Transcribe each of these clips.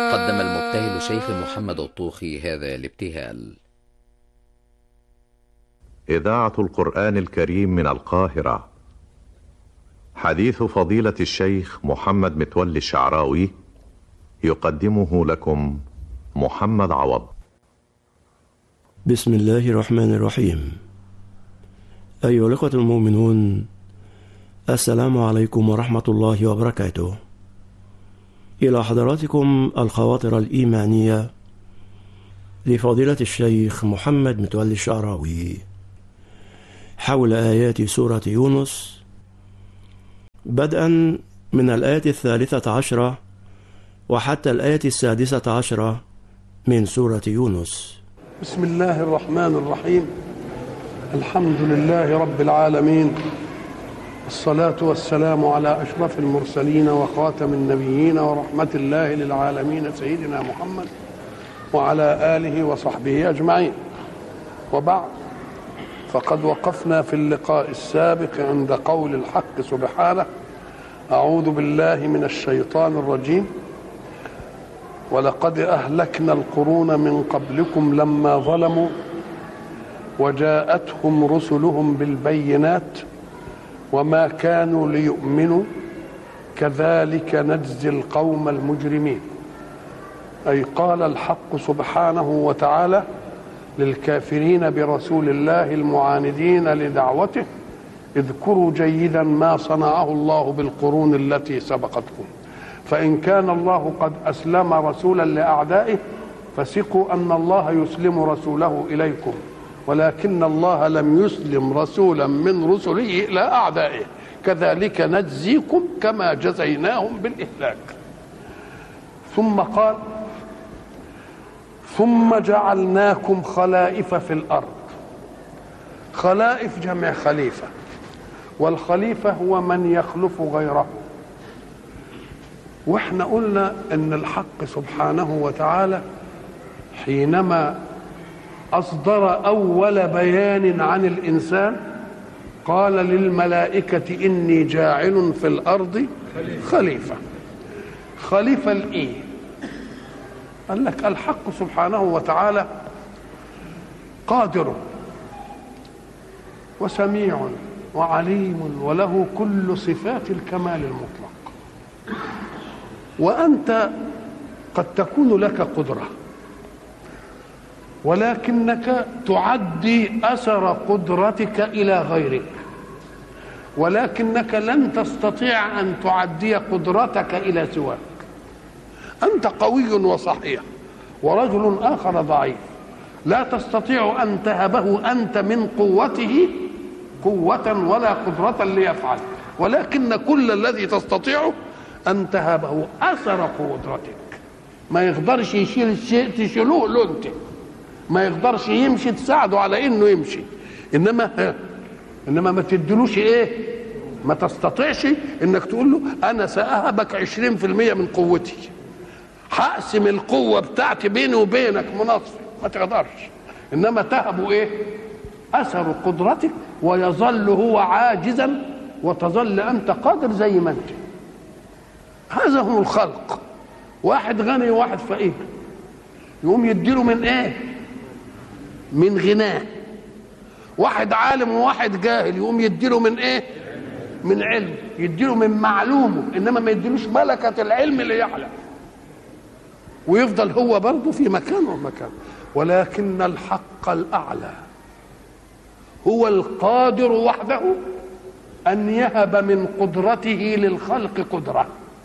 قدم المبتهل شيخ محمد الطوخي هذا الابتهال إذاعة القرآن الكريم من القاهرة حديث فضيلة الشيخ محمد متولي الشعراوي يقدمه لكم محمد عوض بسم الله الرحمن الرحيم أيها الأخوة المؤمنون السلام عليكم ورحمة الله وبركاته إلى حضراتكم الخواطر الإيمانية لفضيلة الشيخ محمد متولي الشعراوي حول آيات سورة يونس بدءا من الآية الثالثة عشرة وحتى الآية السادسة عشرة من سورة يونس بسم الله الرحمن الرحيم الحمد لله رب العالمين الصلاة والسلام على أشرف المرسلين وخاتم النبيين ورحمة الله للعالمين سيدنا محمد وعلى آله وصحبه أجمعين وبعد فقد وقفنا في اللقاء السابق عند قول الحق سبحانه أعوذ بالله من الشيطان الرجيم ولقد أهلكنا القرون من قبلكم لما ظلموا وجاءتهم رسلهم بالبينات وما كانوا ليؤمنوا كذلك نجزي القوم المجرمين اي قال الحق سبحانه وتعالى للكافرين برسول الله المعاندين لدعوته اذكروا جيدا ما صنعه الله بالقرون التي سبقتكم فان كان الله قد اسلم رسولا لاعدائه فثقوا ان الله يسلم رسوله اليكم ولكن الله لم يسلم رسولا من رسله الى اعدائه كذلك نجزيكم كما جزيناهم بالاهلاك ثم قال ثم جعلناكم خلائف في الارض خلائف جمع خليفه والخليفه هو من يخلف غيره واحنا قلنا ان الحق سبحانه وتعالى حينما اصدر اول بيان عن الانسان قال للملائكه اني جاعل في الارض خليفه خليفه الايه قال لك الحق سبحانه وتعالى قادر وسميع وعليم وله كل صفات الكمال المطلق وانت قد تكون لك قدره ولكنك تعدي اثر قدرتك الى غيرك ولكنك لن تستطيع ان تعدي قدرتك الى سواك انت قوي وصحيح ورجل اخر ضعيف لا تستطيع ان تهبه انت من قوته قوه ولا قدره ليفعل ولكن كل الذي تستطيعه ان تهبه اثر قدرتك ما يقدرش يشيل الشيء تشيلوه له انت ما يقدرش يمشي تساعده على انه يمشي انما انما ما تدلوش ايه ما تستطيعش انك تقول له انا ساهبك 20% من قوتي هقسم القوه بتاعتي بيني وبينك مناصفه ما تقدرش انما تهبه ايه اثر قدرتك ويظل هو عاجزا وتظل انت قادر زي ما انت هذا هو الخلق واحد غني وواحد فقير يقوم يديله من ايه من غناه واحد عالم وواحد جاهل يقوم يديله من ايه من علم يديله من معلومه انما ما يديلوش ملكة العلم اللي يعلم ويفضل هو برضه في مكانه ومكان ولكن الحق الاعلى هو القادر وحده ان يهب من قدرته للخلق قدره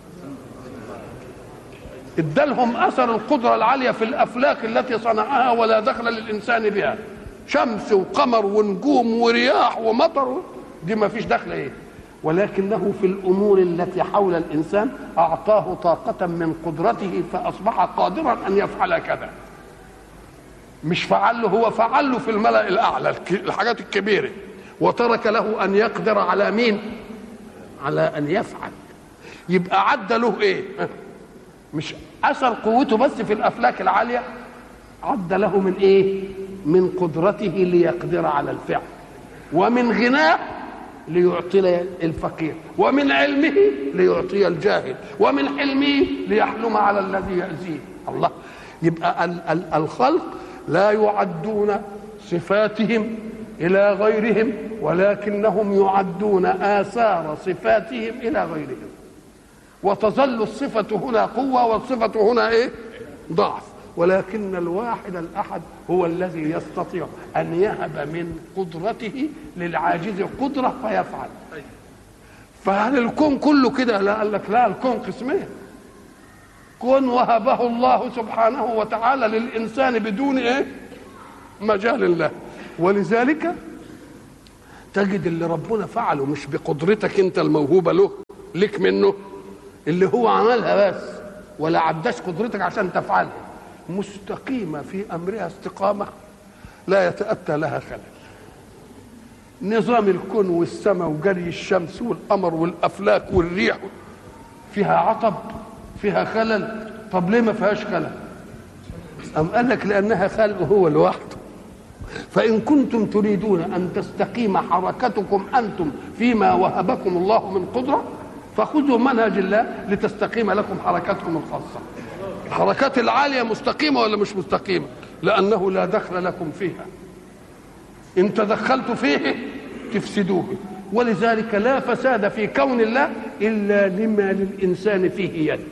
ادالهم اثر القدره العاليه في الافلاك التي صنعها ولا دخل للانسان بها شمس وقمر ونجوم ورياح ومطر دي ما فيش دخل ايه ولكنه في الامور التي حول الانسان اعطاه طاقه من قدرته فاصبح قادرا ان يفعل كذا مش فعل له هو فعل له في الملا الاعلى الحاجات الكبيره وترك له ان يقدر على مين على ان يفعل يبقى عدى له ايه مش اثر قوته بس في الافلاك العاليه عد له من ايه من قدرته ليقدر على الفعل ومن غناه ليعطي الفقير ومن علمه ليعطي الجاهل ومن حلمه ليحلم على الذي يأذيه الله يبقى ال- ال- الخلق لا يعدون صفاتهم إلى غيرهم ولكنهم يعدون آثار صفاتهم إلى غيرهم وتظل الصفة هنا قوة والصفة هنا إيه ضعف ولكن الواحد الأحد هو الذي يستطيع أن يهب من قدرته للعاجز قدرة فيفعل فهل الكون كله كده لا قال لك لا الكون قسمين كون وهبه الله سبحانه وتعالى للإنسان بدون إيه مجال له ولذلك تجد اللي ربنا فعله مش بقدرتك انت الموهوبه له لك منه اللي هو عملها بس ولا عداش قدرتك عشان تفعلها مستقيمه في امرها استقامه لا يتاتى لها خلل نظام الكون والسماء وجري الشمس والقمر والافلاك والريح فيها عطب فيها خلل طب ليه ما فيهاش خلل أم قال لك لأنها خلق هو لوحده فإن كنتم تريدون أن تستقيم حركتكم أنتم فيما وهبكم الله من قدرة فخذوا منهج الله لتستقيم لكم حركتكم الخاصة الحركات العالية مستقيمة ولا مش مستقيمة لأنه لا دخل لكم فيها إن تدخلتوا فيه تفسدوه ولذلك لا فساد في كون الله إلا لما للإنسان فيه يد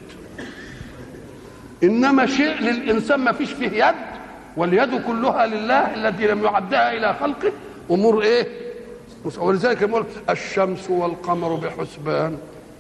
إنما شيء للإنسان ما فيش فيه يد واليد كلها لله الذي لم يعدها إلى خلقه أمور إيه ولذلك يقول الشمس والقمر بحسبان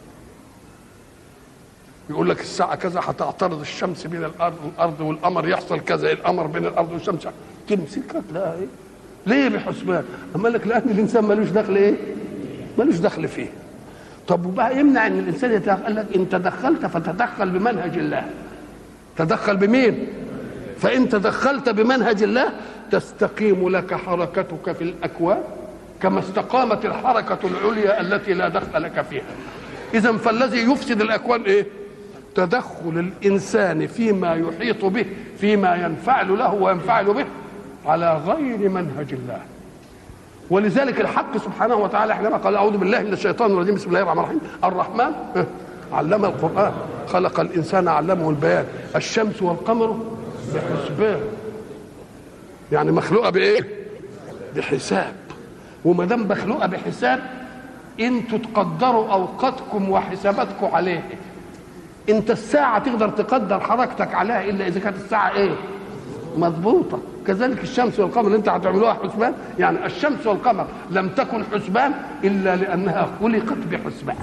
يقول لك الساعة كذا هتعترض الشمس بين الأرض الأرض والقمر يحصل كذا القمر بين الأرض والشمس تمسكك لا إيه ليه بحسبان؟ أما لك لأن الإنسان ملوش دخل إيه؟ ملوش دخل فيه طب وبقى يمنع ان الانسان يتدخل قال لك ان تدخلت فتدخل بمنهج الله تدخل بمين فان تدخلت بمنهج الله تستقيم لك حركتك في الاكوان كما استقامت الحركه العليا التي لا دخل لك فيها اذا فالذي يفسد الاكوان ايه تدخل الانسان فيما يحيط به فيما ينفعل له وينفعل به على غير منهج الله ولذلك الحق سبحانه وتعالى حينما قال اعوذ بالله من الشيطان الرجيم بسم الله الرحمن الرحيم الرحمن علم القران خلق الانسان علمه البيان الشمس والقمر بحسبان يعني مخلوقه بايه بحساب وما دام مخلوقه بحساب انتوا تقدروا اوقاتكم وحساباتكم عليه انت الساعه تقدر تقدر حركتك عليها الا اذا كانت الساعه ايه مضبوطه كذلك الشمس والقمر اللي انت هتعملوها حسبان يعني الشمس والقمر لم تكن حسبان الا لانها خلقت بحسبان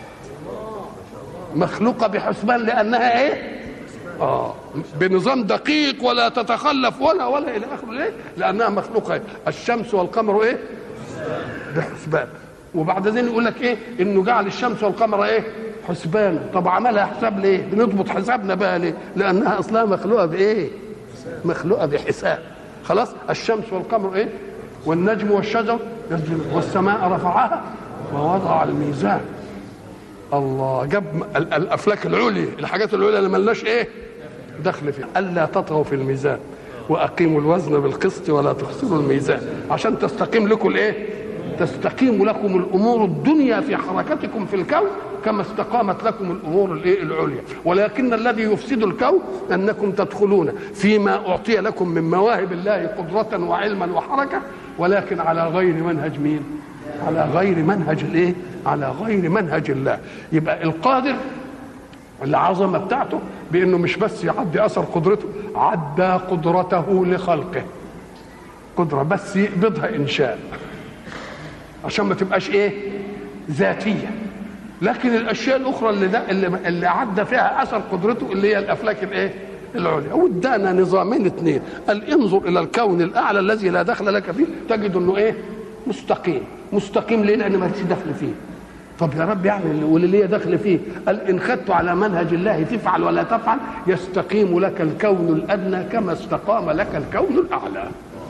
مخلوقه بحسبان لانها ايه اه بنظام دقيق ولا تتخلف ولا ولا الى اخره ليه لانها مخلوقه إيه؟ الشمس والقمر ايه بحسبان وبعدين يقول لك ايه انه جعل الشمس والقمر ايه حسبان طب عملها حساب ليه بنضبط حسابنا بقى ليه لانها اصلها مخلوقه بايه مخلوقه بحساب خلاص الشمس والقمر ايه والنجم والشجر يسجد والسماء رفعها ووضع الميزان الله جاب ال- الافلاك العليا الحاجات العليا اللي ملناش ايه دخل فيها الا تطغوا في الميزان واقيموا الوزن بالقسط ولا تخسروا الميزان عشان تستقيم لكم الايه تستقيم لكم الامور الدنيا في حركتكم في الكون كما استقامت لكم الامور الايه العليا ولكن الذي يفسد الكون انكم تدخلون فيما اعطي لكم من مواهب الله قدره وعلما وحركه ولكن على غير منهج مين على غير منهج الايه على غير منهج الله يبقى القادر العظمه بتاعته بانه مش بس يعدي اثر قدرته عدى قدرته لخلقه قدره بس يقبضها انشاء عشان ما تبقاش ايه ذاتيه لكن الاشياء الاخرى اللي ده اللي, اللي عدى فيها اثر قدرته اللي هي الافلاك الايه العليا وادانا نظامين اثنين قال انظر الى الكون الاعلى الذي لا دخل لك فيه تجد انه ايه مستقيم مستقيم ليه لان ما فيش دخل فيه طب يا رب يعني اللي واللي ليه دخل فيه قال ان خدت على منهج الله تفعل ولا تفعل يستقيم لك الكون الادنى كما استقام لك الكون الاعلى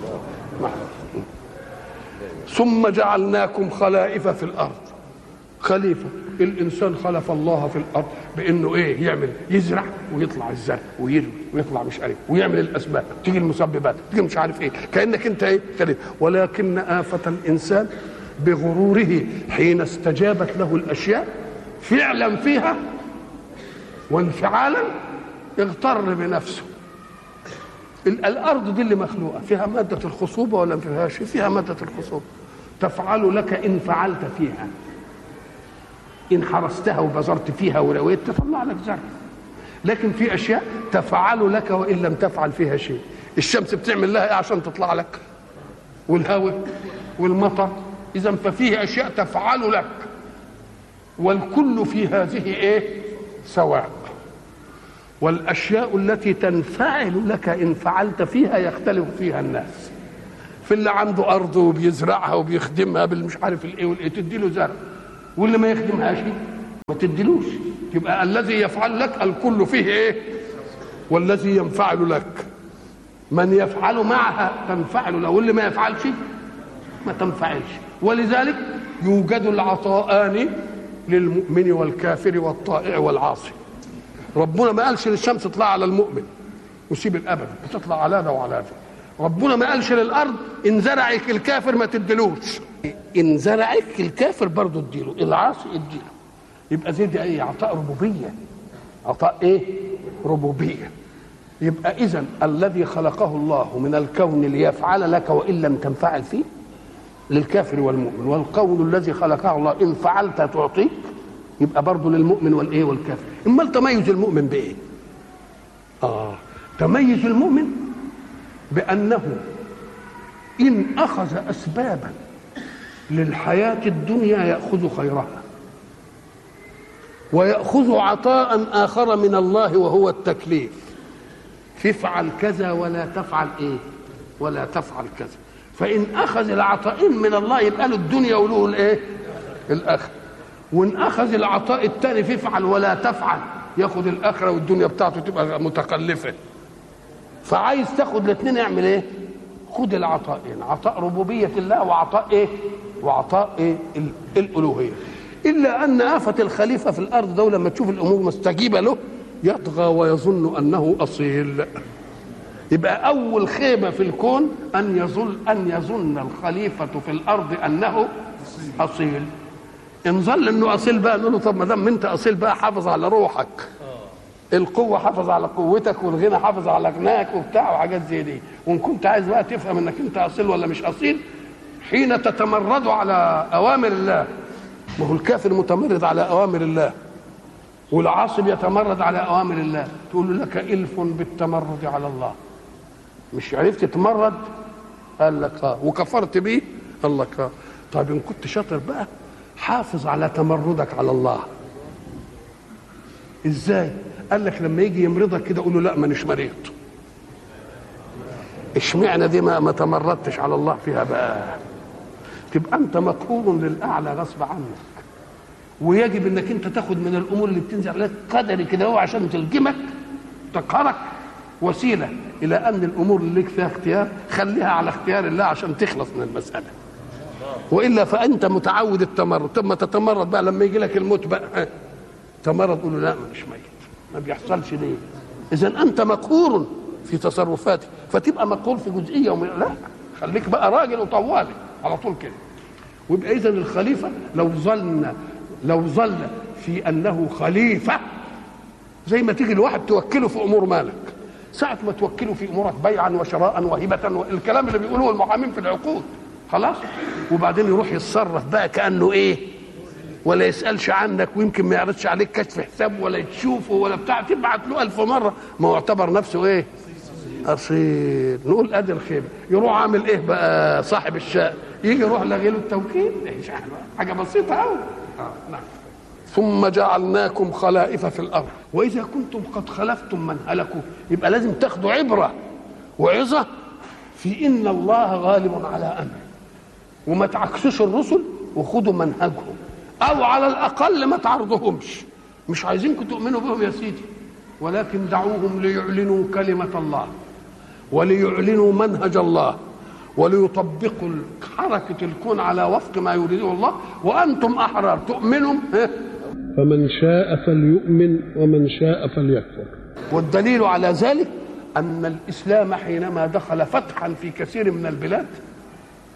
ثم جعلناكم خلائف في الارض خليفه الانسان خلف الله في الارض بانه ايه يعمل يزرع ويطلع الزرع ويروي ويطلع مش عارف ويعمل الاسباب تيجي المسببات تيجي مش عارف ايه كانك انت ايه خليفه ولكن افه الانسان بغروره حين استجابت له الاشياء فعلا فيها وانفعالا اغتر بنفسه ال- الارض دي اللي مخلوقه فيها ماده الخصوبه ولا ما فيهاش فيها ماده الخصوبه تفعل لك ان فعلت فيها ان حرستها وبذرت فيها ورويت تطلع لك زرع لكن في اشياء تفعل لك وان لم تفعل فيها شيء الشمس بتعمل لها ايه عشان تطلع لك والهواء والمطر اذا ففيه اشياء تفعل لك والكل في هذه ايه سواء والاشياء التي تنفعل لك ان فعلت فيها يختلف فيها الناس في اللي عنده ارض وبيزرعها وبيخدمها بالمش عارف الايه والايه تدي له زرع واللي ما يخدمهاش ما تديلوش يبقى الذي يفعل لك الكل فيه ايه والذي ينفعل لك من يفعل معها تنفعل له واللي ما يفعلش ما تنفعلش ولذلك يوجد العطاءان للمؤمن والكافر والطائع والعاصي ربنا ما قالش للشمس تطلع على المؤمن وسيب الابد بتطلع على ده وعلى ده ربنا ما قالش للارض ان زرعك الكافر ما تديلوش ان زرعك الكافر برضه اديله العاصي اديله يبقى زي دي ايه عطاء ربوبيه عطاء ايه ربوبيه يبقى اذا الذي خلقه الله من الكون ليفعل لك وان لم تنفعل فيه للكافر والمؤمن والقول الذي خلقه الله ان فعلت تعطيك يبقى برضه للمؤمن والايه والكافر امال تميز المؤمن بايه اه تميز المؤمن بانه ان اخذ اسبابا للحياه الدنيا ياخذ خيرها وياخذ عطاء اخر من الله وهو التكليف تفعل كذا ولا تفعل ايه ولا تفعل كذا فان اخذ العطاءين من الله يبقى له الدنيا وله الايه الاخره وان اخذ العطاء الثاني فافعل ولا تفعل ياخذ الاخره والدنيا بتاعته تبقى متكلفه فعايز تاخد الاثنين اعمل ايه خد العطاءين عطاء ربوبيه الله وعطاء ايه وعطاء ايه ال- الالوهيه الا ان افه الخليفه في الارض ده لما تشوف الامور مستجيبه له يطغى ويظن انه اصيل يبقى اول خيبه في الكون ان يظن ان يظن الخليفه في الارض انه اصيل ان ظل انه اصيل بقى نقول له طب ما دام انت اصيل بقى حافظ على روحك القوة حافظ على قوتك والغنى حافظ على غناك وبتاع وحاجات زي دي وان كنت عايز بقى تفهم انك انت اصيل ولا مش اصيل حين تتمرد على اوامر الله ما هو الكافر متمرد على اوامر الله والعاصب يتمرد على اوامر الله تقول له لك الف بالتمرد على الله مش عرفت تتمرد قال لك اه وكفرت بيه قال لك اه طيب ان كنت شاطر بقى حافظ على تمردك على الله ازاي قال لك لما يجي يمرضك كده قول له لا مانيش مريض اشمعنى دي ما ما تمردتش على الله فيها بقى تبقى انت مقهور للاعلى غصب عنك ويجب انك انت تاخد من الامور اللي بتنزل عليك قدري كده هو عشان تلجمك تقهرك وسيله الى ان الامور اللي لك فيها اختيار خليها على اختيار الله عشان تخلص من المساله والا فانت متعود التمرد طب ما تتمرد بقى لما يجي لك الموت بقى تمرد تقول له لا مش ميت ما بيحصلش ليه اذا انت مقهور في تصرفاتك فتبقى مقهور في جزئيه وم... لا خليك بقى راجل وطوالي على طول كده ويبقى اذا الخليفه لو ظل لو ظل في انه خليفه زي ما تيجي الواحد توكله في امور مالك ساعة ما توكله في امورك بيعا وشراء وهبة الكلام اللي بيقولوه المحامين في العقود خلاص وبعدين يروح يتصرف بقى كانه ايه ولا يسالش عنك ويمكن ما يعرضش عليك كشف حساب ولا تشوفه ولا بتاع تبعت له ألف مره ما هو اعتبر نفسه ايه اصيل نقول ادي الخيبه يروح عامل ايه بقى صاحب الشقه يجي يروح لغي له التوكيل إيه حاجه بسيطه قوي آه نعم ثم جعلناكم خلائف في الارض واذا كنتم قد خلفتم من هلكوا يبقى لازم تاخدوا عبره وعظه في ان الله غالب على امره وما تعكسوش الرسل وخدوا منهجهم او على الاقل ما تعرضهمش مش عايزينكم تؤمنوا بهم يا سيدي ولكن دعوهم ليعلنوا كلمه الله وليعلنوا منهج الله وليطبقوا حركه الكون على وفق ما يريده الله وانتم احرار تؤمنوا ها؟ فمن شاء فليؤمن ومن شاء فليكفر والدليل على ذلك ان الاسلام حينما دخل فتحا في كثير من البلاد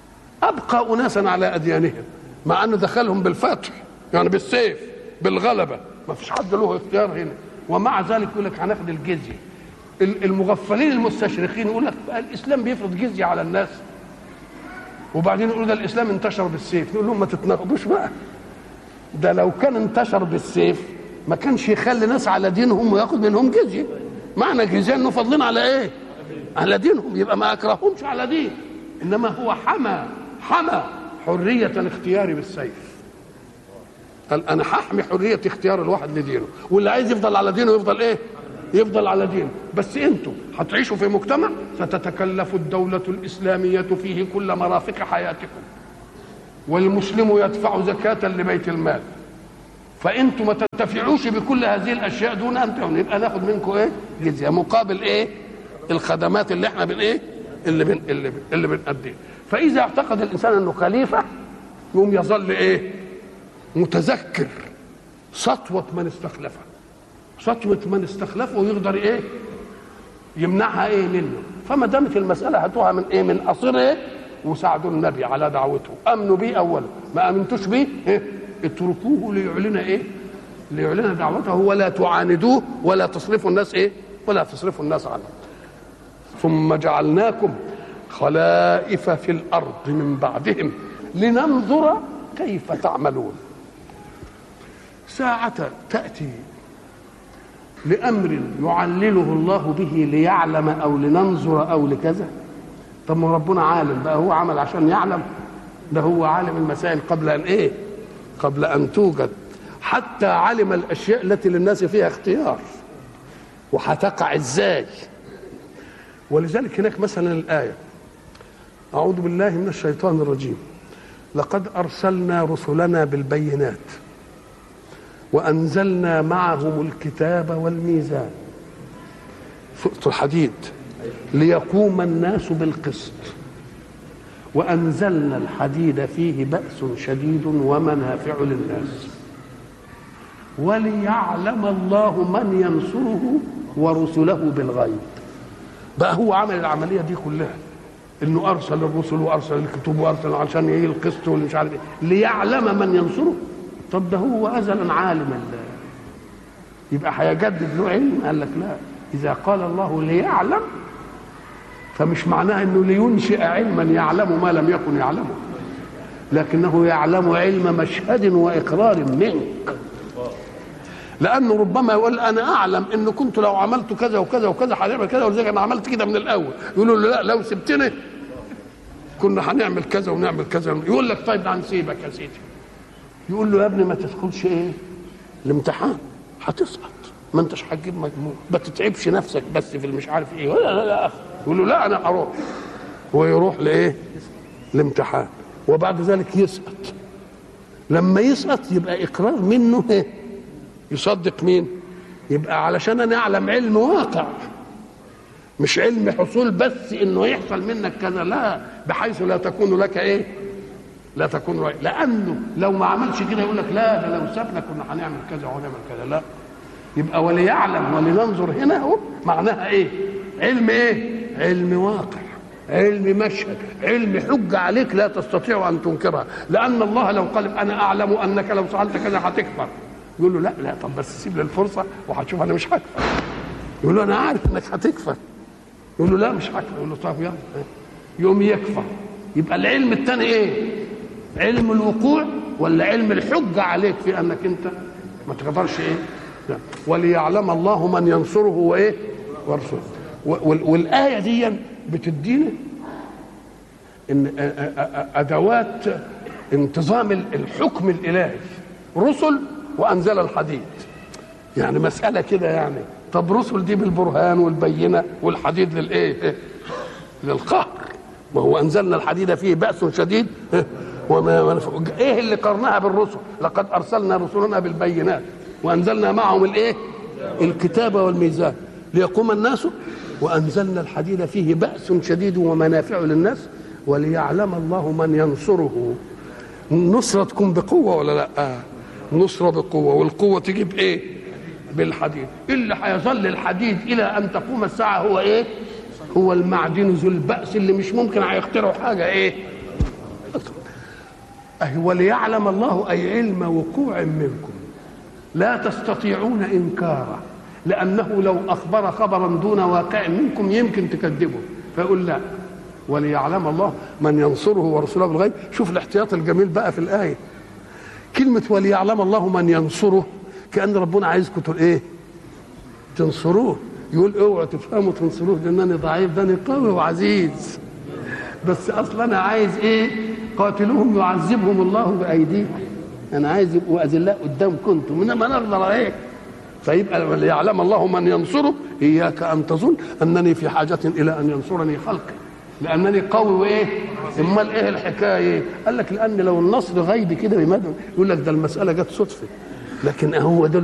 ابقى اناسا على اديانهم مع انه دخلهم بالفتح يعني بالسيف بالغلبه ما فيش حد له اختيار هنا ومع ذلك يقول لك هناخد الجزيه ال- المغفلين المستشرقين يقول لك بقى الاسلام بيفرض جزيه على الناس وبعدين يقولوا ده الاسلام انتشر بالسيف نقول لهم ما تتناقضوش بقى ده لو كان انتشر بالسيف ما كانش يخلي ناس على دينهم وياخد منهم جزيه معنى جزيه انه فاضلين على ايه على دينهم يبقى ما اكرههمش على دين انما هو حمى حمى حريه اختياري بالسيف قال انا هحمي حريه اختيار الواحد لدينه واللي عايز يفضل على دينه يفضل ايه يفضل على دينه بس انتم هتعيشوا في مجتمع ستتكلف الدوله الاسلاميه فيه كل مرافق حياتكم والمسلم يدفع زكاه لبيت المال فانتم ما تنتفعوش بكل هذه الاشياء دون ان تعملوا يبقى ناخد منكم ايه جزيه مقابل ايه الخدمات اللي احنا بن ايه اللي بن اللي, بن اللي بنأديها فاذا اعتقد الانسان انه خليفه يقوم يظل ايه متذكر سطوة من استخلفه سطوة من استخلفه ويقدر ايه يمنعها ايه منه فما دامت المسألة هاتوها من ايه من قصير ايه وساعدوا النبي على دعوته امنوا بيه اولا ما امنتوش بيه إيه؟ اتركوه ليعلن ايه ليعلن دعوته ولا تعاندوه ولا تصرفوا الناس ايه ولا تصرفوا الناس عنه ثم جعلناكم خلائف في الارض من بعدهم لننظر كيف تعملون ساعة تأتي لأمر يعلله الله به ليعلم أو لننظر أو لكذا طب ما ربنا عالم بقى هو عمل عشان يعلم ده هو عالم المسائل قبل أن إيه قبل أن توجد حتى علم الأشياء التي للناس فيها اختيار وهتقع إزاي ولذلك هناك مثلا الآية أعوذ بالله من الشيطان الرجيم لقد أرسلنا رسلنا بالبينات وأنزلنا معهم الكتاب والميزان سورة الحديد ليقوم الناس بالقسط وأنزلنا الحديد فيه بأس شديد ومنافع للناس وليعلم الله من ينصره ورسله بالغيب بقى هو عمل العملية دي كلها انه ارسل الرسل وارسل الكتب وارسل عشان يجي القسط واللي مش عارف ايه ليعلم من ينصره طب ده هو ازلا عالم الله يبقى هيجدد له علم قال لك لا اذا قال الله ليعلم فمش معناه انه لينشئ علما يعلم ما لم يكن يعلمه لكنه يعلم علم مشهد واقرار منك لانه ربما يقول انا اعلم ان كنت لو عملت كذا وكذا وكذا هنعمل كذا ولذلك انا عملت كده من الاول يقولوا له لا لو سبتني كنا هنعمل كذا ونعمل كذا يقول لك طيب هنسيبك يا سيدي يقول له يا ابني ما تدخلش ايه الامتحان هتسقط ما انتش هتجيب مجموع ما تتعبش نفسك بس في المش عارف ايه ولا لا لا يقول له لا انا اروح ويروح لايه الامتحان وبعد ذلك يسقط لما يسقط يبقى اقرار منه ايه يصدق مين يبقى علشان انا اعلم علم واقع مش علم حصول بس انه يحصل منك كذا لا بحيث لا تكون لك ايه لا تكون رأي. لانه لو ما عملش كده يقول لك لا ده لو سابنا كنا هنعمل كذا وهنعمل كذا لا يبقى وليعلم ولننظر هنا اهو معناها ايه علم ايه علم واقع علم مشهد علم حجة عليك لا تستطيع أن تنكرها لأن الله لو قال أنا أعلم أنك لو فعلت كذا هتكفر يقول له لا لا طب بس سيب لي الفرصة وهتشوف أنا مش هكفر يقول له أنا عارف إنك هتكفر يقول له لا مش هكفر يقول له طب يلا يوم يكفر يبقى العلم الثاني ايه علم الوقوع ولا علم الحجة عليك في انك انت ما تقدرش ايه لا. وليعلم الله من ينصره وايه ورسوله والآية دي بتدينا ان ادوات انتظام الحكم الالهي رسل وانزل الحديد يعني مسألة كده يعني طب رسل دي بالبرهان والبينة والحديد للايه للقهر ما هو انزلنا الحديد فيه باس شديد وما ايه اللي قرنها بالرسل لقد ارسلنا رسلنا بالبينات وانزلنا معهم الايه الكتاب والميزان ليقوم الناس وانزلنا الحديد فيه باس شديد ومنافع للناس وليعلم الله من ينصره النصرة تكون بقوة ولا لا آه. نصرة بقوة والقوة تجي بإيه بالحديد اللي هيظل الحديد إلى أن تقوم الساعة هو إيه هو المعدن ذو البأس اللي مش ممكن هيخترعوا حاجة ايه أي وليعلم الله أي علم وقوع منكم لا تستطيعون إنكاره لأنه لو أخبر خبرا دون واقع منكم يمكن تكذبه فيقول لا وليعلم الله من ينصره ورسوله بالغيب شوف الاحتياط الجميل بقى في الآية كلمة وليعلم الله من ينصره كأن ربنا عايزكم تقول إيه تنصروه يقول اوعوا تفهموا تنصروه لأنني ضعيف ده أنا قوي وعزيز بس اصلا انا عايز ايه قاتلوهم يعذبهم الله بايديكم انا عايز يبقوا اذلاء قدامكم انتم انما انا اقدر ايه فيبقى ليعلم الله من ينصره اياك ان تظن انني في حاجه الى ان ينصرني خلقي لانني قوي وايه امال ايه الحكايه قال لك لان لو النصر غيبي كده بمدى يقول لك ده المساله جت صدفه لكن هو ده